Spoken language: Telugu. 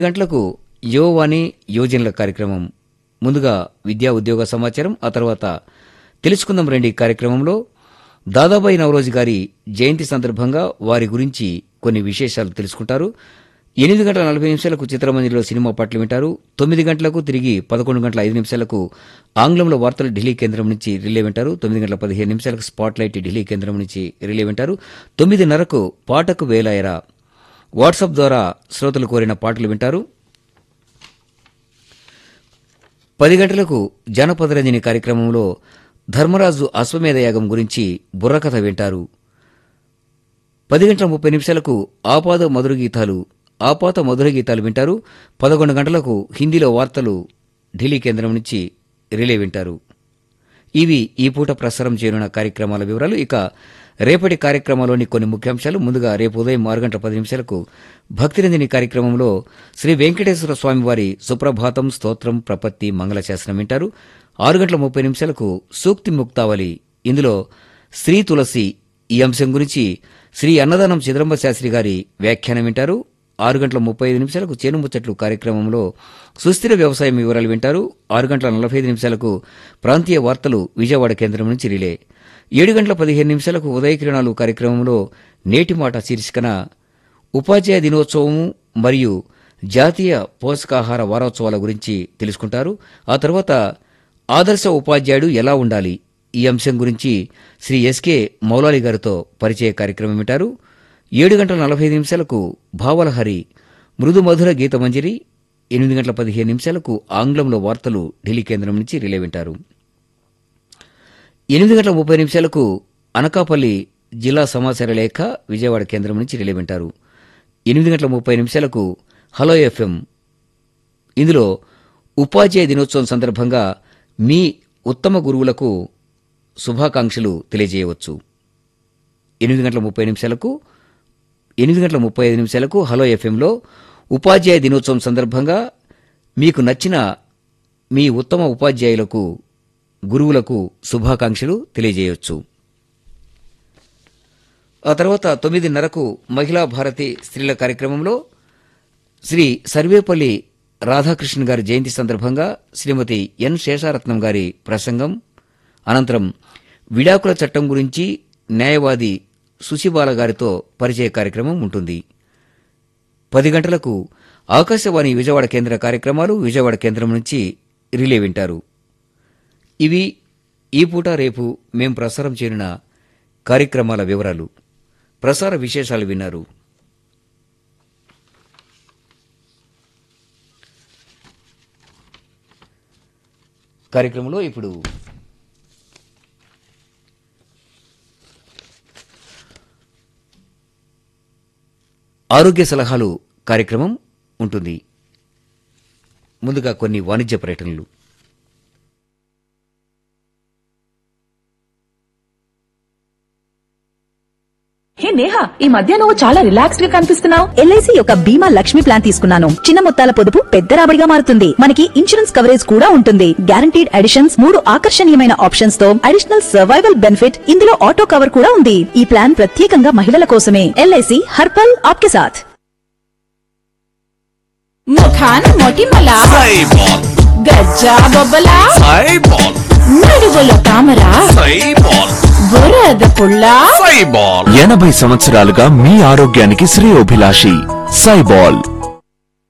గంటలకు యువవాణి యువజనుల కార్యక్రమం ముందుగా విద్యా ఉద్యోగ సమాచారం ఆ తర్వాత తెలుసుకుందాం రండి కార్యక్రమంలో దాదాబాయి నవరోజు గారి జయంతి సందర్భంగా వారి గురించి కొన్ని విశేషాలు తెలుసుకుంటారు ఎనిమిది గంటల నలభై నిమిషాలకు చిత్రమందిలో సినిమా పాటలు వింటారు తొమ్మిది గంటలకు తిరిగి పదకొండు గంటల ఐదు నిమిషాలకు ఆంగ్లంలో వార్తలు ఢిల్లీ కేంద్రం నుంచి రిలే వింటారు తొమ్మిది గంటల పదిహేను నిమిషాలకు స్పాట్ లైట్ ఢిల్లీ కేంద్రం నుంచి రిలే వింటారు తొమ్మిదిన్నరకు పాటకు వేలాయరా వాట్సాప్ ద్వారా శ్రోతలు కోరిన పాటలు వింటారు పది గంటలకు జానపద రంజని కార్యక్రమంలో ధర్మరాజు అశ్వమేధ యాగం గురించి బుర్రకథ వింటారు పది గంటల ముప్పై నిమిషాలకు ఆపాద మధుర గీతాలు ఆపాత మధుర గీతాలు వింటారు పదకొండు గంటలకు హిందీలో వార్తలు ఢిల్లీ కేంద్రం నుంచి రిలే వింటారు ఇవి ఈ పూట ప్రసారం చేయనున్న కార్యక్రమాల వివరాలు ఇక రేపటి కార్యక్రమంలోని కొన్ని ముఖ్యాంశాలు ముందుగా రేపు ఉదయం ఆరు గంటల పది నిమిషాలకు భక్తిరంజని కార్యక్రమంలో శ్రీ వెంకటేశ్వర స్వామి వారి సుప్రభాతం స్తోత్రం ప్రపత్తి మంగళశాసనం వింటారు ఆరు గంటల ముప్పై నిమిషాలకు సూక్తి ముక్తావళి ఇందులో శ్రీ తులసి ఈ అంశం గురించి శ్రీ అన్నదానం చిదంబ శాస్త్రి గారి వ్యాఖ్యానం వింటారు ఆరు గంటల ముప్పై ఐదు నిమిషాలకు చేను ముచ్చట్లు కార్యక్రమంలో సుస్థిర వ్యవసాయం వివరాలు వింటారు ఆరు గంటల నలభై ఐదు నిమిషాలకు ప్రాంతీయ వార్తలు విజయవాడ కేంద్రం నుంచి రిలే ఏడు గంటల పదిహేను నిమిషాలకు ఉదయ కిరణాలు కార్యక్రమంలో నేటి మాట శీర్షికన ఉపాధ్యాయ దినోత్సవము మరియు జాతీయ పోషకాహార వారోత్సవాల గురించి తెలుసుకుంటారు ఆ తర్వాత ఆదర్శ ఉపాధ్యాయుడు ఎలా ఉండాలి ఈ అంశం గురించి శ్రీ ఎస్కే మౌలాలి గారితో పరిచయ కార్యక్రమం వింటారు ఏడు గంటల నలభై ఐదు నిమిషాలకు భావలహరి మృదు మధుర గీతమంజరి ఎనిమిది గంటల పదిహేను నిమిషాలకు ఆంగ్లంలో వార్తలు ఢిల్లీ కేంద్రం నుంచి రిలే వింటారు ఎనిమిది గంటల ముప్పై నిమిషాలకు అనకాపల్లి జిల్లా సమాచార లేఖ విజయవాడ కేంద్రం నుంచి రిలే వింటారు ఎనిమిది గంటల ముప్పై నిమిషాలకు హలో ఎఫ్ఎం ఇందులో ఉపాధ్యాయ దినోత్సవం సందర్భంగా మీ ఉత్తమ గురువులకు శుభాకాంక్షలు తెలియజేయవచ్చు ఎనిమిది గంటల ముప్పై నిమిషాలకు ఎనిమిది గంటల ముప్పై ఐదు నిమిషాలకు హలో ఎఫ్ఎంలో ఉపాధ్యాయ దినోత్సవం సందర్భంగా మీకు నచ్చిన మీ ఉత్తమ ఉపాధ్యాయులకు గురువులకు శుభాకాంక్షలు తెలియజేయవచ్చు ఆ తర్వాత తొమ్మిదిన్నరకు మహిళా భారతి స్త్రీల కార్యక్రమంలో శ్రీ సర్వేపల్లి రాధాకృష్ణ గారి జయంతి సందర్భంగా శ్రీమతి ఎన్ శేషారత్నం గారి ప్రసంగం అనంతరం విడాకుల చట్టం గురించి న్యాయవాది సుశిబాల గారితో పరిచయ కార్యక్రమం ఉంటుంది పది గంటలకు ఆకాశవాణి విజయవాడ కేంద్ర కార్యక్రమాలు విజయవాడ కేంద్రం నుంచి రిలే వింటారు ఇవి ఈ పూట రేపు మేం ప్రసారం చేయనున్న కార్యక్రమాల వివరాలు ప్రసార విశేషాలు విన్నారు కార్యక్రమంలో ఇప్పుడు ఆరోగ్య సలహాలు కార్యక్రమం ఉంటుంది ముందుగా కొన్ని వాణిజ్య పర్యటనలు హే నేహా ఈ మధ్య నువ్వు చాలా రిలాక్స్డ్ గా కనిపిస్తున్నావు ఎల్ఐసి యొక్క బీమా లక్ష్మి ప్లాన్ తీసుకున్నాను చిన్న మొత్తాల పొదుపు పెద్ద రాబడిగా మారుతుంది మనకి ఇన్సూరెన్స్ కవరేజ్ కూడా ఉంటుంది గ్యారంటీడ్ అడిషన్స్ మూడు ఆకర్షణీయమైన ఆప్షన్స్ తో అడిషనల్ సర్వైవల్ బెనిఫిట్ ఇందులో ఆటో కవర్ కూడా ఉంది ఈ ప్లాన్ ప్రత్యేకంగా మహిళల కోసమే ఎల్ఐసి హర్పల్ ఆప్కే సాథ్ ముఖాన్ మొటిమల సైబాల్ గజ్జా బొబ్బల సైబాల్ నడుగుల తామర సైబాల్ బురద పుల్ల సైబాల్ ఎనభై సంవత్సరాలుగా మీ ఆరోగ్యానికి శ్రేయోభిలాషి సైబాల్